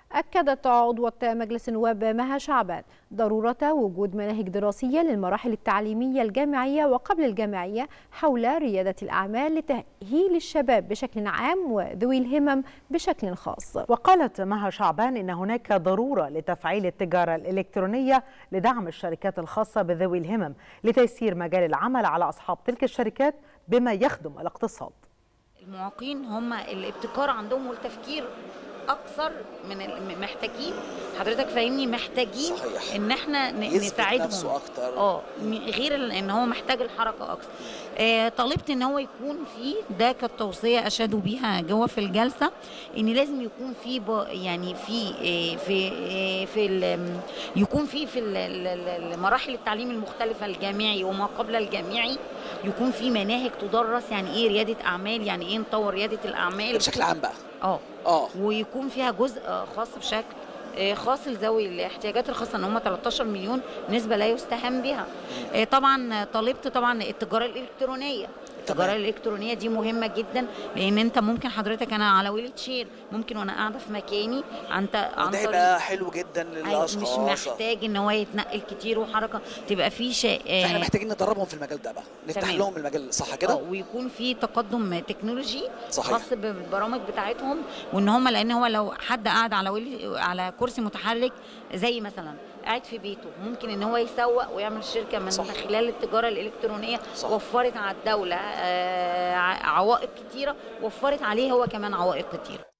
أكدت عضوة مجلس النواب مها شعبان ضرورة وجود مناهج دراسية للمراحل التعليمية الجامعية وقبل الجامعية حول ريادة الأعمال لتأهيل الشباب بشكل عام وذوي الهمم بشكل خاص وقالت مها شعبان إن هناك ضرورة لتفعيل التجارة الإلكترونية لدعم الشركات الخاصة بذوي الهمم لتيسير مجال العمل على أصحاب تلك الشركات بما يخدم الاقتصاد المعاقين هم الابتكار عندهم والتفكير اكثر من محتاجين حضرتك فاهمني محتاجين صحيح. ان احنا ن- يثبت نساعدهم نفسه أكتر. اه م- غير ال- ان هو محتاج الحركه اكثر آه طالبت ان هو يكون في ده كانت توصيه اشادوا بيها جوه في الجلسه ان لازم يكون في ب- يعني في آه في آه في ال- يكون في في ال- ال- ال- مراحل التعليم المختلفه الجامعي وما قبل الجامعي يكون في مناهج تدرس يعني ايه رياده اعمال يعني ايه نطور رياده الاعمال بشكل عام بقى اه اه ويكون فيها جزء خاص بشكل آه، خاص لذوي الاحتياجات الخاصه ان هم 13 مليون نسبه لا يستهان بها آه، طبعا طالبت طبعا التجاره الالكترونيه التجاره الالكترونيه دي مهمه جدا لان انت ممكن حضرتك انا على ويل تشير ممكن وانا قاعده في مكاني عن ط- عن وده طريق يبقى حلو جدا أيوة، مش للاشخاص محتاج ان هو يتنقل كتير وحركه تبقى في شيء فاحنا محتاجين ندربهم في المجال ده بقى نفتح تمام. لهم المجال صح اه كده ويكون في تقدم تكنولوجي صحيح. خاص بالبرامج بتاعتهم وان هم لان هو لو حد قاعد على ولي على كرسي متحرك زي مثلا قاعد في بيته ممكن ان هو يسوق ويعمل شركه من صح. خلال التجاره الالكترونيه صح. وفرت على الدوله آه، ع- عوائق كتيره وفرت عليه هو كمان عوائق كتيره